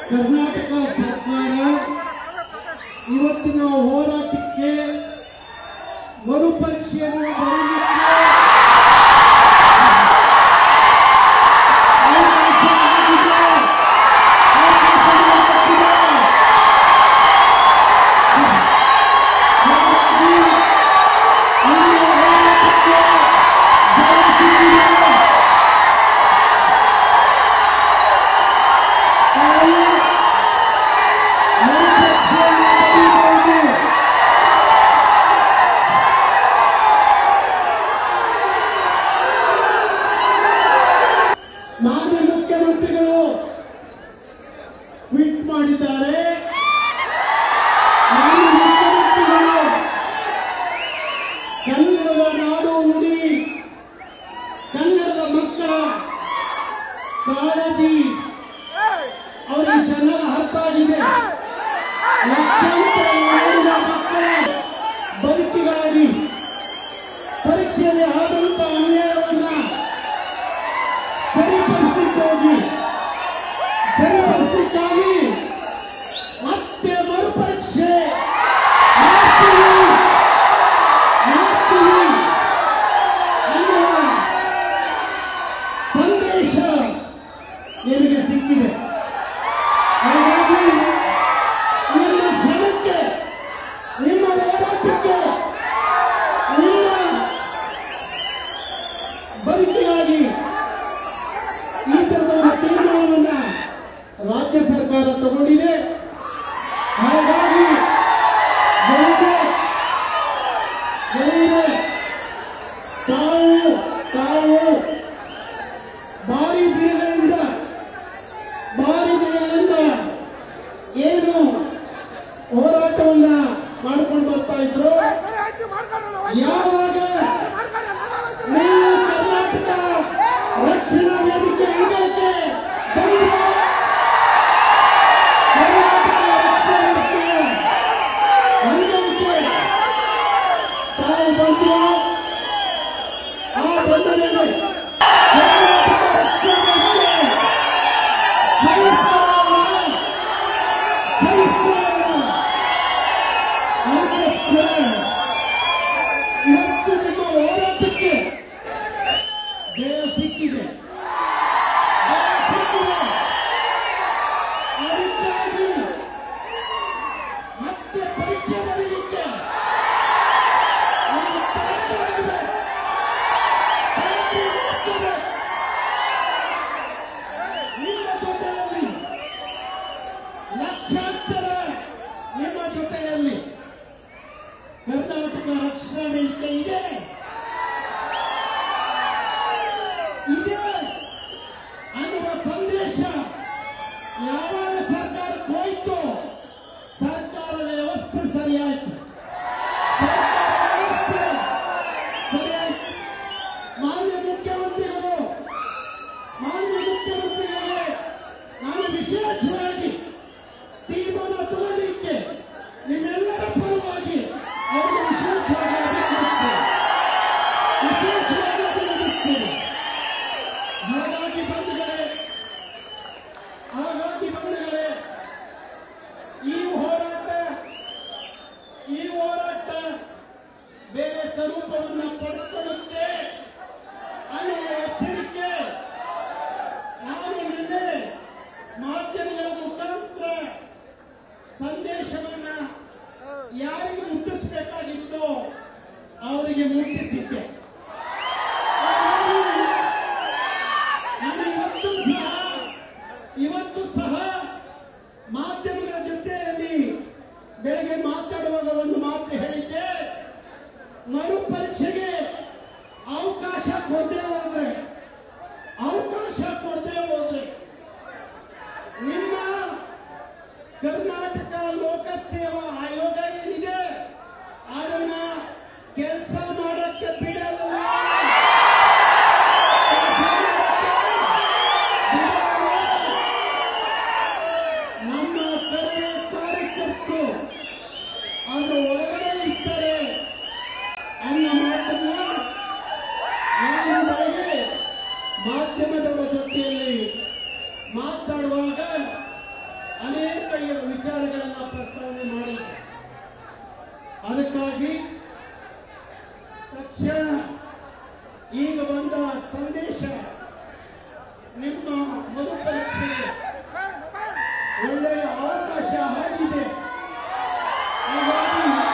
ಕರ್ನಾಟಕ ಸರ್ಕಾರ ಇವತ್ತಿನ ಹೋರಾಟಕ್ಕೆ ಮರುಪರೀಕ್ಷೆಯನ್ನು ಬರಲಿಕ್ಕೆ ಅವಕಾಶ ಆಗಿದೆ. ಅವಕಾಶವನ್ನು ಕೊಟ್ಟಿದೆ. ಹಾಗಾಗಿ ಈ ಹೋರಾಟಕ್ಕೆ ಜಯ ಸಿಕ್ಕಿದೆ. ನಾವು ಮರುಪರೀಕ್ಷೆಯನ್ನು ಬರೀಬಹುದು. ಮಾನ್ಯ ಮುಖ್ಯಮಂತ್ರಿಗಳು ಟ್ವೀಟ್ ಮಾಡಿದ್ದಾರೆ ಮಾನ್ಯ ಮುಖ್ಯಮಂತ್ರಿಗಳು ಕನ್ನಡದ ನಾಡು ನುಡಿ ಕನ್ನಡದ ಮಕ್ಕಳ ಕಾಳಜಿ ಅವರಿಗೆ ಚೆನ್ನಾಗಿ ಅರ್ಥ ಆಗಿದೆ ಲಕ್ಷಾಂತರ ನಾಡಿನ ಮಕ್ಕಳ ಬದುಕಿಗಾಗಿ ಪರೀಕ್ಷೆಯಲ್ಲಿ ಆದಂತ ಅನ್ಯಾಯವನ್ನ ಸರಿಪಡಿಸಲಿಕ್ಕಾಗಿ ಸರಿಪಡಿಸಲಿಕ್ಕಾಗಿ ಮತ್ತೆ ಮರುಪರೀಕ್ಷೆ ಮಾಡ್ತೀವಿ ಮಾಡ್ತೀವಿ ಅನ್ನುವ ಸಂದೇಶ ನಿಮಗೆ ಸಿಕ್ಕಿದೆ ಹಾಗಾಗಿ ನಿಮ್ಮ ಶ್ರಮಕ್ಕೆ ನಿಮ್ಮ ಹೋರಾಟಕ್ಕೆ ನಿಮ್ಮ ಬದುಕಿಗಾಗಿ ಈ ತರದ ಒಂದು ತೀರ್ಮಾನವನ್ನ ರಾಜ್ಯ ಸರ್ಕಾರ ತಗೊಂಡಿದೆ ಹಾಗಾಗಿ ಗೆಳೆಯರೆ, ಗೆಳೆಯರೆ, ತಾವು ತಾವು ಭಾರಿ ದಿನಗಳಿಂದ ಭಾರಿ ದಿನಗಳಿಂದ ಏನು ಹೋರಾಟವನ್ನ ಮಾಡ್ಕೊಂಡು ಬರ್ತಾ ಇದ್ರು ಯಾವಾಗ ನೀವು ಕರ್ನಾಟಕ ರಕ್ಷಣಾ ವೇದಿಕೆ ಅಂಗಕ್ಕೆ ಬಂದು ಕರ್ನಾಟಕ ರಕ್ಷಣಾ ವೇದಿಕೆ ಅಂಗಕ್ಕೆ ತಾವು ಬಂದು ಆ ಬಂದ ಮೇಲೆ ಕರ್ನಾಟಕ ರಕ್ಷಣಾ ವೇದಿಕೆ ಸಹಿಸ್ಕೊಳ್ಳಲ್ಲ, ಸಹಿಸ್ಕೊಳ್ಳಲ್ಲ. ಅದಕ್ಕೋಸ್ಕರ ಇವತ್ತು ನಿಮ್ಮ ಹೋರಾಟಕ್ಕೆ ಜಯ ಸಿಕ್ಕಿದೆ ಜಯ ಸಿಕ್ಕಿದೆ ಅದಕ್ಕಾಗಿ ಮತ್ತೆ ಪರೀಕ್ಷೆ ಬರೀಲಿಕ್ಕೆ ಒಂದು ತಯಾರಾಗಿದೆ. ತಯಾರಾಗಿದೆ. ನಿಮ್ಮ ಜೊತೆಯಲ್ಲಿ ಲಕ್ಷಾಂತರ ನಿಮ್ಮ ಜೊತೆಯಲ್ಲಿ ಕರ್ನಾಟಕ ರಕ್ಷಣಾ ವೇದಿಕೆ ಇದೆ ಇದೆ ಅನ್ನುವ ಸಂದೇಶ ಯಾವಾಗ ಸರ್ಕಾರಕ್ಕೆ ಹೋಯ್ತು ಸರ್ಕಾರದ ವ್ಯವಸ್ಥೆ ಸರಿಯಾಯಿತು ಸರ್ಕಾರದ ವ್ಯವಸ್ಥೆ ಸರಿಯಾಯಿತು ಮಾನ್ಯ ಮುಖ್ಯಮಂತ್ರಿಗಳು ಮಾನ್ಯ ಮುಖ್ಯಮಂತ್ರಿಗಳಿಗೆ ನಾನು ವಿಶೇಷವಾಗಿ ತೀರ್ಮಾನ ತಗೊಳ್ಳಿಕ್ಕೆ ನಿಮ್ಮೆಲ್ಲರ ಪರವಾಗಿ ಅವರಿಗೆ ವಿಶೇಷವಾಗಿ ಅಭಿನಂದಿಸ್ತೇನೆ ವಿಶೇಷವಾಗಿ ಅಭಿನಂದಿಸ್ತೇನೆ ಹಾಗಾಗಿ ಬಂಧುಗಳೇ ಹಾಗಾಗಿ ಬಂಧುಗಳೇ ಈ ಹೋರಾಟ ಈ ಹೋರಾಟ ಬೇರೆ ಸ್ವರೂಪವನ್ನು ಪಡೆದುಕೊಳ್ಳುತ್ತೆ ಅನ್ನುವ ಎಚ್ಚರಿಕೆ ನಾನು ನಿನ್ನೆ ಮಾಧ್ಯಮಗಳ ಮುಖಾಂತರ ಸಂದೇಶವನ್ನ ಯಾರಿಗೆ ಮುಟ್ಟಿಸಬೇಕಾಗಿತ್ತೋ ಅವರಿಗೆ ಮುಟ್ಟಿಸಿದ್ದೆ ಹಾಗಾಗಿ ನಾನು ಇವತ್ತು ಸಹ ಇವತ್ತು ಸಹ ಮಾಧ್ಯಮಗಳ ಜೊತೆಯಲ್ಲಿ ಬೆಳಗ್ಗೆ ಮಾತಾಡುವಾಗ ಒಂದು ಮಾತು ಹೇಳಿದ್ದೆ ಮರುಪರೀಕ್ಷೆಗೆ ಅವಕಾಶ ಕೊಡದೆ ಹೋದ್ರೆ ಅವಕಾಶ ಕೊಡದೆ ಹೋದ್ರೆ ನಿಮ್ಮ ಕರ್ನಾಟಕ ಲೋಕಸೇವಾ ಆಯೋಗ ಏನಿದೆ ಅದನ್ನ ಕೆಲಸ ಮಾಡಕ್ಕೆ ಬಿಡಲ್ಲ ಕೆಲ್ಸ ಮಾಡಕ್ಕೆ ಬಿಡಲ್ಲ. ನಮ್ಮ ಕರೆ ಕಾರ್ಯಕರ್ತರು ಅದ್ರ ಒಳಗಡೆ ಇರ್ತಾರೆ ಅನ್ನೋ ಮಾತನ್ನ ನಾನು ಬೆಳಗ್ಗೆ ಮಾಧ್ಯಮದವರ ಜೊತೆಯಲ್ಲಿ ಮಾತಾಡುವಾಗ ವಿಚಾರಗಳನ್ನ ಪ್ರಸ್ತಾವನೆ ಮಾಡಿದೆ ಅದಕ್ಕಾಗಿ ತಕ್ಷಣ ಈಗ ಬಂದ ಸಂದೇಶ ನಿಮ್ಮ ಮರುಪರೀಕ್ಷೆ ಒಳ್ಳೆಯ